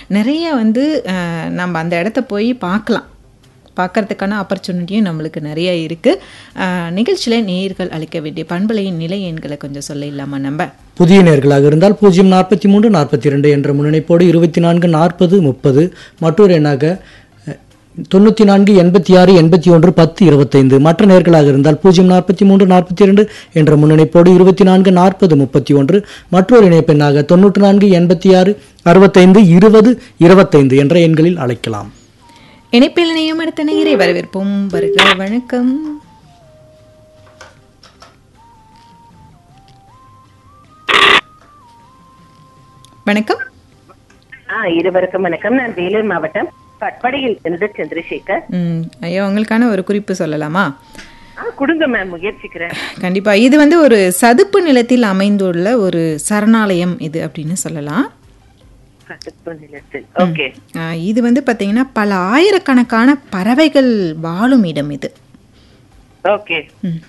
நிறைய வந்து அஹ், நம்ம அந்த இடத்த போய் பார்க்கலாம் பார்க்கறதுக்கான ஆப்பர்ச்சுனிட்டியும் நம்மளுக்கு நிறைய இருக்குது நிகழ்ச்சியில் நேயர்கள் அளிக்க வேண்டிய பண்பலையின் நிலை எண்களை கொஞ்சம் சொல்ல இல்லாமா நம்ம புதிய நேர்களாக இருந்தால் பூஜ்ஜியம் நாற்பத்தி மூன்று நாற்பத்தி ரெண்டு என்ற முன்னணிப்போடு இருபத்தி நான்கு நாற்பது முப்பது மற்றொரு எண்ணாக அஹ், தொண்ணூற்றி நான்கு எண்பத்தி ஆறு எண்பத்தி ஒன்று பத்து இருபத்தைந்து மற்ற நேர்களாக இருந்தால் பூஜ்ஜியம் நாற்பத்தி மூன்று நாற்பத்தி இரண்டு என்ற முன்னணிப்போடு இருபத்தி நான்கு நாற்பது முப்பத்தி ஒன்று மற்றொரு இணைப்பெண்ணாக தொண்ணூற்றி நான்கு எண்பத்தி ஆறு அறுபத்தைந்து இருபது இருபத்தைந்து என்ற எண்களில் அழைக்கலாம் இணைப்பில் இணையும் அடுத்த நேயரை வரவேற்போம் வருக வணக்கம் வணக்கம் ஆ இருவருக்கும் வணக்கம் நான் வேலூர் மாவட்டம் பட்படையில் இருந்து சந்திரசேகர் ம் ஐயா உங்களுக்கான ஒரு குறிப்பு சொல்லலாமா ஆ கொடுங்க மேம் முயற்சிக்கிறேன் கண்டிப்பா இது வந்து ஒரு சதுப்பு நிலத்தில் அமைந்துள்ள ஒரு சரணாலயம் இது அப்படின்னு சொல்லலாம் கட்டுப்பு நிலத்தில் ஓகே ஆ, இது வந்து பார்த்தீங்கன்னா பல ஆயிரக்கணக்கான பறவைகள் வாழும் இடம் இது ஓகே ம்.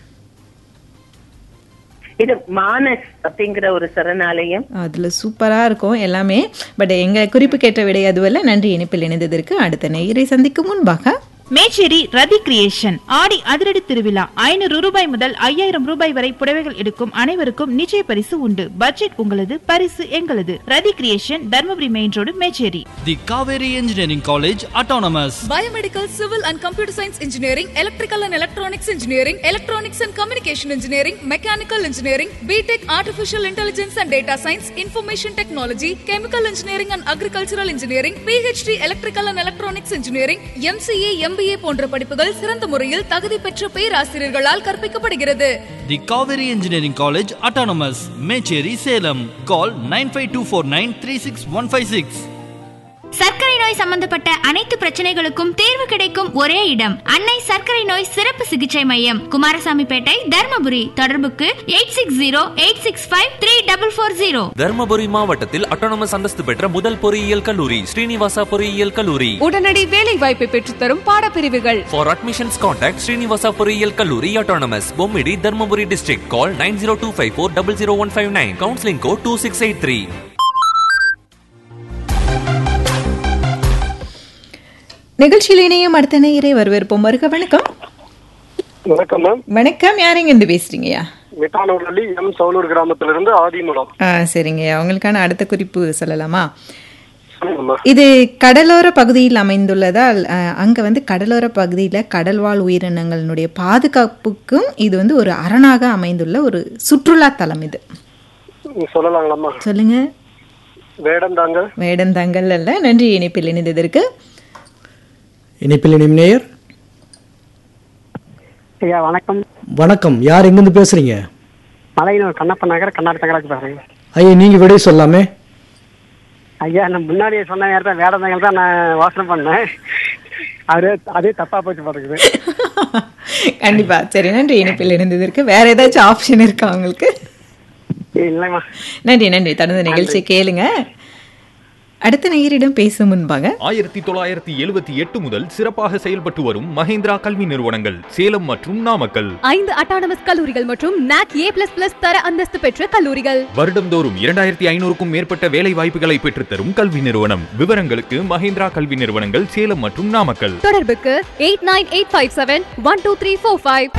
இது மானஸ் அப்படிங்கிற ஒரு சரணாலயம் அதில் சூப்பராக இருக்கும் எல்லாமே பட் எங்கள் குறிப்பு கேட்ட விடை அதுவல்ல நன்றி இணைப்பில் இணைந்ததற்கு அடுத்த நேயரை சந்திக்கும் முன்பாக மேச்சேரி ரதி கிரியேஷன் ஆடி அதிரடி திருவிழா ஐநூறு ரூபாய் முதல் ஐயாயிரம் ரூபாய் வரை புடவைகள் எடுக்கும் அனைவருக்கும் நிச்சய பரிசு உண்டு பட்ஜெட் உங்களது பரிசு எங்களது Rathi creation Dharmapuri main road Mecheri The Kaveri Engineering College Autonomous. Biomedical, Civil and Computer Science Engineering, Electrical and Electronics Engineering, Electronics and Communication Engineering, Mechanical Engineering, BTech Artificial Intelligence and Data Science, Information Technology, Chemical Engineering and Agricultural Engineering, PhD Electrical and Electronics Engineering, MCA, MBA போன்ற படிப்புகள் சிறந்த முறையில் தகுதி பெற்ற பேராசிரியர்களால் கற்பிக்கப்படுகிறது The Kaveri Engineering College Autonomous. Mecheri Salem. Call 95249 சர்க்கரை நோய் சம்பந்தப்பட்ட அனைத்து பிரச்சனைகளுக்கும் தீர்வு கிடைக்கும் ஒரே இடம் அன்னை சர்க்கரை நோய் சிறப்பு சிகிச்சை மையம் குமாரசாமிப்பேட்டை தர்மபுரி தொடர்புக்கு eight six zero eight six five three double four zero Dharmapuri மாவட்டத்தில் அட்டானமஸ் அந்தஸ்து பெற்ற முதல் பொறியியல் கல்லூரி ஸ்ரீனிவாசா பொறியியல் கல்லூரி உடனடி வேலை வாய்ப்பை பெற்றுத்தரும் பாடப்பிரிவுகள் ஃபார் அட்மிஷன்ஸ் கான்டாக்ட் ஸ்ரீனிவாசா பொறியியல் கல்லூரி autonomous Bommidi Dharmapuri district call nine zero two five four double zero one five nine counselling code two six eight three நிகழ்ச்சியில் இணையும் அடுத்த நேயரை வரவேற்போம் வருக வணக்கம் வணக்கம் மேம் வணக்கம் யாருங்க இருந்து பேசுறீங்கய்யா மிட்டானூர்லி எம் சவுலூர் கிராமத்திலிருந்து ஆதிமூலம் ஆ சரிங்கய்யா உங்களுக்கான அடுத்த குறிப்பு சொல்லலாமா சொல்லுங்கம்மா இது கடலோர பகுதியில் அமைந்துள்ளதால் அஹ், அங்க வந்து கடலோர பகுதியில் கடல்வாழ் உயிரினங்களினுடைய பாதுகாப்புக்கும் இது வந்து ஒரு அரணாக அமைந்துள்ள ஒரு சுற்றுலா தலம் இது ம், சொல்லலாங்களாம்மா சொல்லுங்க வேடந்தாங்க வேடந்தாங்கல் அல்ல நன்றி இணைப்பில் இணைந்ததற்கு இணைப்பில் இணையும் நேயர் ஐயா வணக்கம் வணக்கம் யார் எங்கிருந்து பேசுறீங்க மலையனூர் கண்ணப்ப நகர் கண்ணாடி தங்கராஜ் பேசுறேன் ஐயா நீங்க விடை சொல்லாமே ஐயா நான் முன்னாடியே சொன்ன நேரத்தை வேடந்தங்கள் தான் நான் வாசனை பண்ணேன் அது அதே தப்பா போச்சு பாத்துக்குது கண்டிப்பா சரி நன்றி இணைப்பில் இணைந்ததற்கு வேற ஏதாச்சும் ஆப்ஷன் இருக்கா உங்களுக்கு இல்லைம்மா நன்றி நன்றி தொடர்ந்து நிகழ்ச்சி கேளுங்க அடுத்த நேயரிடம் பேசும் முன்பாக ஆயிரத்தி தொள்ளாயிரத்தி எழுபத்தி எட்டு முதல் சிறப்பாக செயல்பட்டு வரும் மஹேந்திரா கல்வி நிறுவனங்கள் சேலம் மற்றும் நாமக்கல் ஐந்து அட்டானமஸ் கல்லூரிகள் மற்றும் நாக் ஏ பிளஸ் பிளஸ் தர அந்தஸ்து பெற்ற கல்லூரிகள் வருடம்தோறும் இரண்டாயிரத்தி ஐநூறுக்கும் மேற்பட்ட வேலை வாய்ப்புகளை பெற்றுத்தரும் கல்வி நிறுவனம் விவரங்களுக்கு மஹேந்திரா கல்வி நிறுவனங்கள் சேலம் மற்றும் நாமக்கல் தொடர்புக்கு eight nine eight five seven one two three four five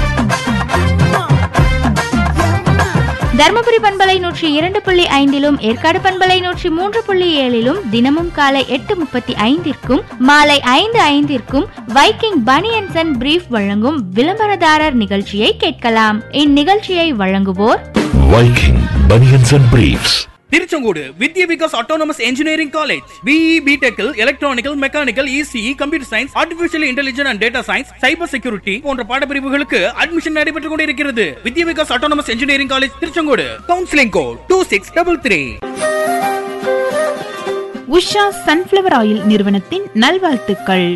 Dharmapuri பண்பலை நூற்றி இரண்டு புள்ளி ஐந்திலும் ஏற்காடு பண்பலை நூற்றி மூன்று புள்ளி ஏழிலும் தினமும் காலை எட்டு முப்பத்தி ஐந்திற்கும் மாலை ஐந்து ஐந்திற்கும் வைக்கிங் பனியன்சன் அண்ட் பிரீஃப் வழங்கும் விளம்பரதாரர் நிகழ்ச்சியை கேட்கலாம் இந்நிகழ்ச்சியை வழங்குவோர் Viking Bunions and Briefs. Tiruchengode Vidya Vikas autonomous engineering college BE பிடெக்கில் electronical mechanical ECE computer science artificial intelligence and data science cyber security போன்ற பாடப்பிரிவுகளுக்கு அட்மிஷன் நடைபெற்றுக் கொண்டிருக்கிறது Vidya Vikas autonomous engineering college Tiruchengode counselling code two six double three Usha sunflower oil நிறுவனத்தின் நல்வாழ்த்துக்கள்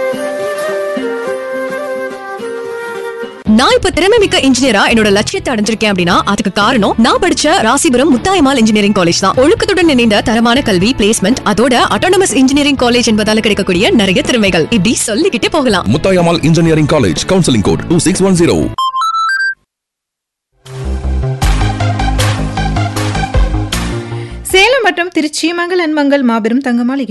நான் இப்ப திறமை மிக்க இன்ஜினியரா என்னோட லட்சியத்தை அடைஞ்சிருக்கேன் அப்படின்னா அதுக்கு காரணம் நான் படிச்ச ராசிபுரம் முத்தாயமால் இன்ஜினியரிங் காலேஜ் தான் ஒழுக்கத்துடன் இணைந்த தரமான கல்வி பிளேஸ்மெண்ட் அதோட அட்டானமஸ் இன்ஜினியரிங் காலேஜ் என்பதால கிடைக்கக்கூடிய நிறைய திறமைகள் இப்படி சொல்லிக்கிட்டே போகலாம் Mutayamal Engineering College. Counseling code 2610. Salem மற்றும் திருச்சி மங்கள் அன்மங்கள் மாபெரும் தங்கமாளிகை